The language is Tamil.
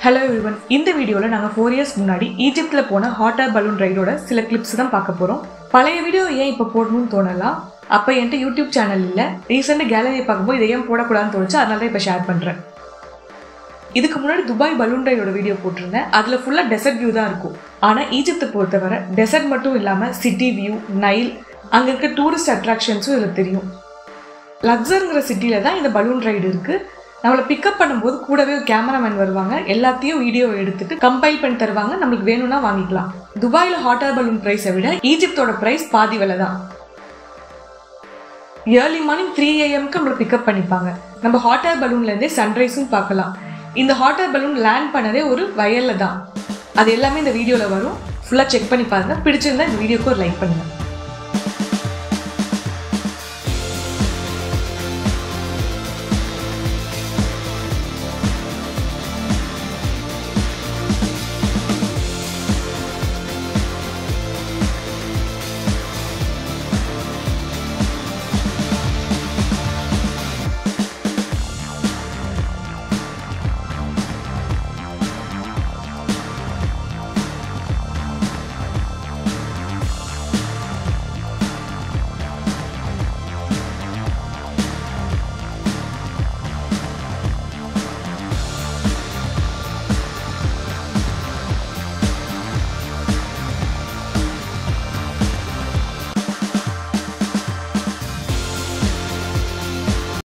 ஹலோ எவ்ரிவன் இந்த வீடியோவில் நாங்கள் ஃபோர் இயர்ஸ் முன்னாடி ஈஜிப்தில் போன ஹாட் ஏர் பலூன் ரைடோட சில கிளிப்ஸ் தான் பார்க்க போகிறோம் பழைய வீடியோ ஏன் இப்போ போடணும்னு தோணலாம் அப்போ என்கிட்ட யூடியூப் சேனல் இல்லை ரீசெண்டாக கேலரியை பார்க்கும்போது இதை ஏன் போடக்கூடாதுன்னு தோணுச்சு அதனால தான் இப்போ ஷேர் பண்ணுறேன் இதுக்கு முன்னாடி துபாய் பலூன் ரைடோட வீடியோ போட்டிருந்தேன் அதில் ஃபுல்லாக டெசர்ட் வியூ தான் இருக்கும் ஆனால் ஈஜிப்தை பொறுத்தவரை டெசர்ட் மட்டும் இல்லாமல் சிட்டி வியூ நைல் அங்கே இருக்க டூரிஸ்ட் அட்ராக்ஷன்ஸும் இதில் தெரியும் லக்ஸருங்கிற சிட்டியில் தான் இந்த பலூன் ரைடு இருக்குது நம்மளை பிக்கப் பண்ணும்போது கூடவே ஒரு கேமராமேன் வருவாங்க எல்லாத்தையும் வீடியோ எடுத்துட்டு கம்பைல் பண்ணி தருவாங்க நம்மளுக்கு வேணும்னா வாங்கிக்கலாம் துபாயில் ஹாட் ஏர் பலூன் ப்ரைஸை விட ஈஜிப்தோட ப்ரைஸ் பாதி விலை தான் ஏர்லி மார்னிங் த்ரீ ஏஎம்க்கு நம்மளை பிக்கப் பண்ணிப்பாங்க நம்ம ஹாட் ஏர் பலூன்லேருந்தே சன்ரைஸும் பார்க்கலாம் இந்த ஹாட் ஏர் பலூன் லேண்ட் பண்ணதே ஒரு வயலில் தான் அது எல்லாமே இந்த வீடியோவில் வரும் ஃபுல்லாக செக் பண்ணி பாருங்க பிடிச்சிருந்தா இந்த வீடியோக்கு ஒரு லைக் பண்ணுங்கள்